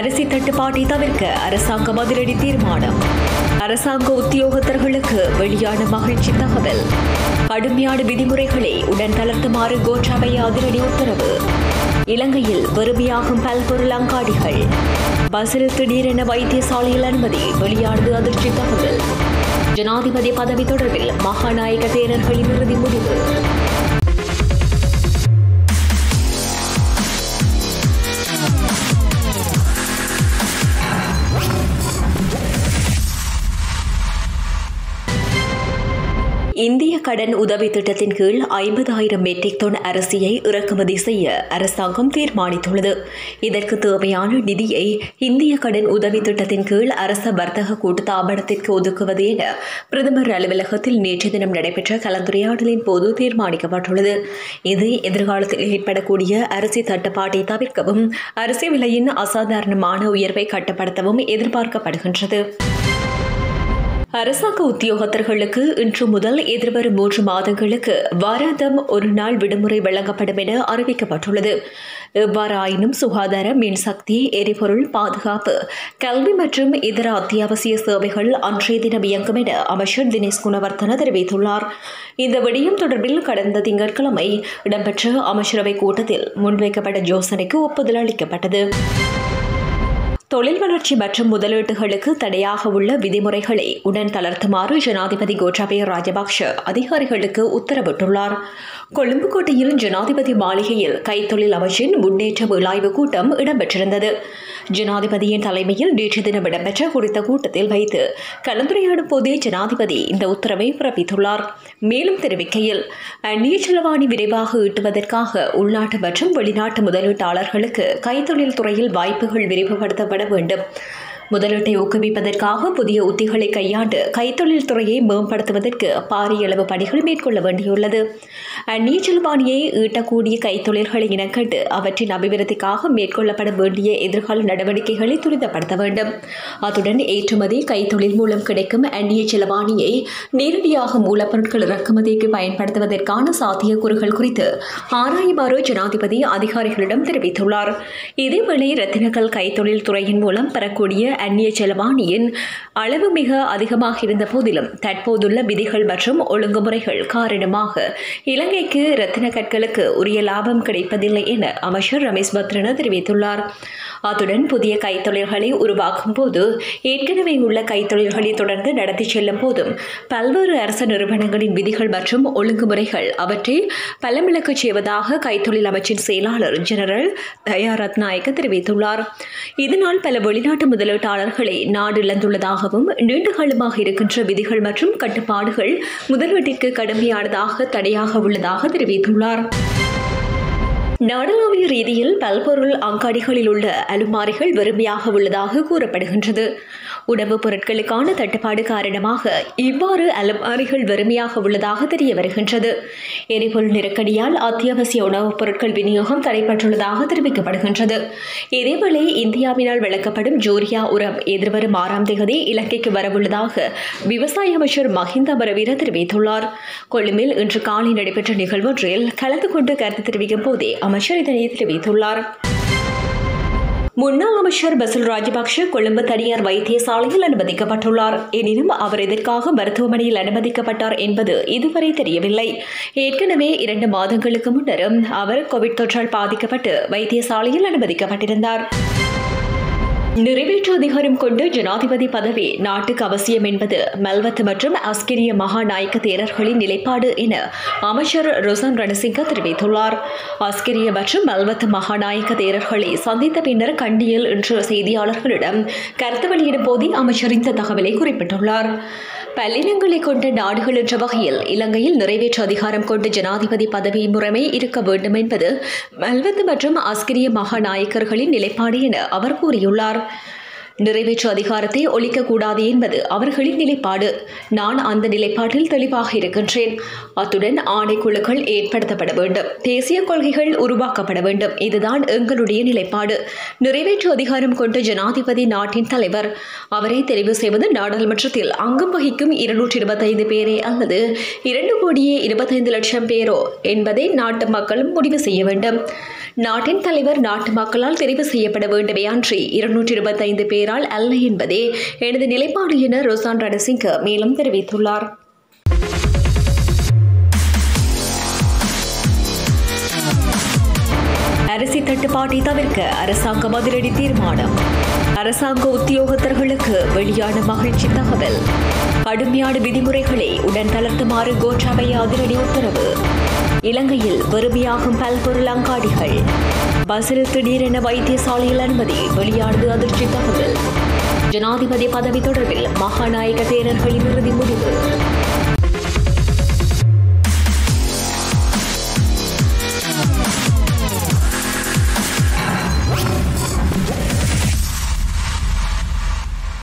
அரிசி தட்டுப்பாட்டை தவிர்க்க அரசாங்கம் அதிரடி தீர்மானம் அரசாங்க உத்தியோகத்தர்களுக்கு வெளியான மகிழ்ச்சி தகவல் கடுமையான விதிமுறைகளை உடன் தளர்த்துமாறு கோட்டாபய அதிரடி உத்தரவு இலங்கையில் வறுமையாகும் பல்பொருள் அங்காடிகள் பஸ்ஸில் திடீரென வைத்தியசாலையில் அனுமதி வெளியானது அதிர்ச்சி தகவல் ஜனாதிபதி பதவி தொடர்பில் மகாநாயக தேரர்களின் இறுதி முடிவு இந்திய கடன் உதவி திட்டத்தின் கீழ் ஐம்பதாயிரம் மெட்ரிக் டன் அரிசியை இறக்குமதி செய்ய அரசாங்கம் தீர்மானித்துள்ளது இதற்கு தேவையான நிதியை இந்திய கடன் உதவி திட்டத்தின் கீழ் அரச வர்த்தக கூட்டுத்தாபனத்திற்கு ஒதுக்குவது என பிரதமர் அலுவலகத்தில் நேற்று தினம் நடைபெற்ற கலந்துரையாடலின் போது தீர்மானிக்கப்பட்டுள்ளது இது எதிர்காலத்தில் ஏற்படக்கூடிய அரிசி தட்டுப்பாட்டை தவிர்க்கவும் அரிசி விலையின் அசாதாரணமான உயர்வை கட்டுப்படுத்தவும் எதிர்பார்க்கப்படுகின்றது அரசாங்க உத்தியோகத்தர்களுக்கு இன்று முதல் எதிர்வரும் மூன்று மாதங்களுக்கு வாராந்தம் ஒரு நாள் விடுமுறை வழங்கப்படும் என அறிவிக்கப்பட்டுள்ளது எவ்வாறாயினும் சுகாதார மின்சக்தி எரிபொருள் பாதுகாப்பு கல்வி மற்றும் இதர அத்தியாவசிய சேவைகள் அன்றைய தினம் இயங்கும் என அமைச்சர் தினேஷ் குணவர்த்தன தெரிவித்துள்ளார் இந்த விடயம் தொடர்பில் கடந்த திங்கட்கிழமை இடம்பெற்ற அமைச்சரவை கூட்டத்தில் முன்வைக்கப்பட்ட யோசனைக்கு ஒப்புதல் அளிக்கப்பட்டது தொழில் வளர்ச்சி மற்றும் முதலீட்டுகளுக்கு தடையாக உள்ள விதிமுறைகளை உடன் தளர்த்துமாறு ஜனாதிபதி கோட்டாபய ராஜபக்ஷ அதிகாரிகளுக்கு உத்தரவிட்டுள்ளார் கொழும்பு கோட்டையில் ஜனாதிபதி மாளிகையில் கைத்தொழில் அமைச்சின் முன்னேற்ற மீளாய்வு கூட்டம் இடம்பெற்றிருந்தது ஜனாதிபதியின் தலைமையில் நேற்று தினம் இடம்பெற்ற குறித்த கூட்டத்தில் வைத்து கலந்துரையாடும் போதே ஜனாதிபதி இந்த உத்தரவை பிறப்பித்துள்ளார் மேலும் தெரிவிக்கையில் அந்நிய செலவாணி விரைவாக ஈட்டுவதற்காக உள்நாட்டு மற்றும் வெளிநாட்டு முதலீட்டாளர்களுக்கு கைத்தொழில் துறையில் வாய்ப்புகள் விரிவுபடுத்தப்பட வேண்டும் முதலீட்டை ஊக்குவிப்பதற்காக புதிய உத்திகளை கையாண்டு கைத்தொழில் துறையை மேம்படுத்துவதற்கு பாரிய அளவு பணிகள் மேற்கொள்ள வேண்டியுள்ளது அந்நிய செலவாணியை ஈட்டக்கூடிய கைத்தொழில்களை இனக்கண்டு அவற்றின் அபிவிருத்திக்காக மேற்கொள்ளப்பட வேண்டிய எதிர்கால நடவடிக்கைகளை துரிதப்படுத்த வேண்டும் அத்துடன் ஏற்றுமதி கைத்தொழில் மூலம் கிடைக்கும் அந்நிய செலவாணியை நேரடியாக மூலப்பொருட்கள் இறக்குமதிக்கு பயன்படுத்துவதற்கான சாத்தியக்கூறுகள் குறித்து ஆராயுமாறு ஜனாதிபதி அதிகாரிகளிடம் தெரிவித்துள்ளார் இதேவேளை ரத்தினக்கல் கைத்தொழில் துறையின் மூலம் பெறக்கூடிய அந்நிய செலவாணியின் அளவு மிக அதிகமாக இருந்த போதிலும் தற்போதுள்ள விதிகள் மற்றும் ஒழுங்குமுறைகள் காரணமாக இலங்கைக்கு ரத்தின கற்களுக்கு உரிய லாபம் கிடைப்பதில்லை என அமைச்சர் ரமேஷ் பத்ரன தெரிவித்துள்ளார் அத்துடன் புதிய கைத்தொழில்களை உருவாக்கும் போது ஏற்கனவே உள்ள கைத்தொழில்களை தொடர்ந்து நடத்தி செல்லும் போதும் பல்வேறு அரசு நிறுவனங்களின் விதிகள் மற்றும் ஒழுங்குமுறைகள் அவற்றை பலமிழக்கச் செய்வதாக கைத்தொழில் அமைச்சின் செயலாளர் ஜெனரல் தயா ரத்நாயக்க தெரிவித்துள்ளார் இதனால் பல வெளிநாட்டு முதலீட்டாளர்களை நாடு இழந்துள்ளதாகவும் நீண்டகாலமாக இருக்கின்ற விதிகள் மற்றும் கட்டுப்பாடுகள் முதலீட்டிற்கு கடுமையானதாக தடையாக உள்ளதாக தெரிவித்துள்ளார் நாடளாவிய ரீதியில் பல்பொருள் அங்காடிகளில் உள்ள அலுமாரிகள் வெறுமையாக உள்ளதாக கூறப்படுகின்றது உணவுப் பொருட்களுக்கான தட்டுப்பாடு காரணமாக இவ்வாறு அலுமாரிகள் வெறுமையாக உள்ளதாக தெரிய வருகின்றது எரிபொருள் நெருக்கடியால் அத்தியாவசிய உணவுப் பொருட்கள் விநியோகம் தடைப்பட்டுள்ளதாக தெரிவிக்கப்படுகின்றது இதேவேளை இந்தியாவினால் வழங்கப்படும் ஜூரியா உரம் எதிர்வரும் ஆறாம் தேதி இலங்கைக்கு வரவுள்ளதாக விவசாய அமைச்சர் மஹிந்த பரவீர தெரிவித்துள்ளார் கொழும்பில் இன்று காலை நடைபெற்ற நிகழ்வொன்றில் கலந்து கொண்டு கருத்து தெரிவிக்கும் போதே அமைச்சர் இதனை தெரிவித்துள்ளார் முன்னாள் அமைச்சர் பசில் ராஜபக்ஷ கொழும்பு தனியார் வைத்தியசாலையில் அனுமதிக்கப்பட்டுள்ளார் எனினும் அவர் எதற்காக மருத்துவமனையில் அனுமதிக்கப்பட்டார் என்பது இதுவரை தெரியவில்லை ஏற்கனவே இரண்டு மாதங்களுக்கு முன்னரும் அவர் கோவிட் தொற்றால் பாதிக்கப்பட்டு வைத்தியசாலையில் அனுமதிக்கப்பட்டிருந்தார் நிறைவேற்று அதிகாரம் கொண்டு ஜனாதிபதி பதவி நாட்டுக்கு அவசியம் என்பது மல்வத் மற்றும் அஸ்கிரிய மகாநாயக்க தேரர்களின் நிலைப்பாடு என அமைச்சர் ரொசன் ரணசிங்க தெரிவித்துள்ளார் அஸ்கிரிய மற்றும் மல்வத் மகாநாயக்க தேரர்களை சந்தித்த பின்னர் கண்டியில் இன்று செய்தியாளர்களிடம் கருத்து வெளியிடும் போதே அமைச்சர் இந்த தகவலை குறிப்பிட்டுள்ளார் பல்லினங்களை கொண்ட நாடுகள் என்ற வகையில் இலங்கையில் நிறைவேற்று அதிகாரம் கொண்டு ஜனாதிபதி பதவி முறைமை இருக்க வேண்டும் என்பது மல்வத் மற்றும் அஸ்கிரிய மகாநாயக்கர்களின் நிலைப்பாடு என அவர் கூறியுள்ளார் நிறைவேற்று அதிகாரத்தை ஒழிக்கக்கூடாது என்பது அவர்களின் நிலைப்பாடு நான் அந்த நிலைப்பாட்டில் தெளிவாக இருக்கின்றேன் அத்துடன் ஆணைக்குழுக்கள் ஏற்படுத்தப்பட வேண்டும் தேசிய கொள்கைகள் உருவாக்கப்பட வேண்டும் இதுதான் எங்களுடைய நிலைப்பாடு நிறைவேற்று அதிகாரம் கொண்ட ஜனாதிபதி நாட்டின் தலைவர் அவரை தெரிவு செய்வது நாடாளுமன்றத்தில் அங்கம் வகிக்கும் இருநூற்றி இருபத்தைந்து பேரே அல்லது இரண்டு கோடியே இருபத்தைந்து லட்சம் பேரோ என்பதை நாட்டு மக்களும் முடிவு செய்ய வேண்டும் நாட்டின் தலைவர் நாட்டு மக்களால் தெரிவு செய்யப்பட வேண்டுமே அன்றி இருநூற்றி இருபத்தைந்து பேரால் அல்ல என்பதே எனது நிலைப்பாடு என ரோசான் ரணசிங்க மேலும் தெரிவித்துள்ளார் அரிசி தட்டுப்பாட்டை தவிர்க்க அரசாங்கம் அதிரடி தீர்மானம் அரசாங்க உத்தியோகத்தர்களுக்கு வெளியான மகிழ்ச்சி தகவல் கடுமையான விதிமுறைகளை உடன் தளர்த்துமாறு கோட்டாபய அதிரடி உத்தரவு இலங்கையில் வெறுமையாகும் பல்பொருள் அங்காடிகள் பஸ்ஸில் திடீரென வைத்தியசாலையில் அனுமதி வெளியானது அதிர்ச்சி தகவல் ஜனாதிபதி பதவி தொடர்பில் மகாநாயக தேரர்களின் இறுதி முடிவு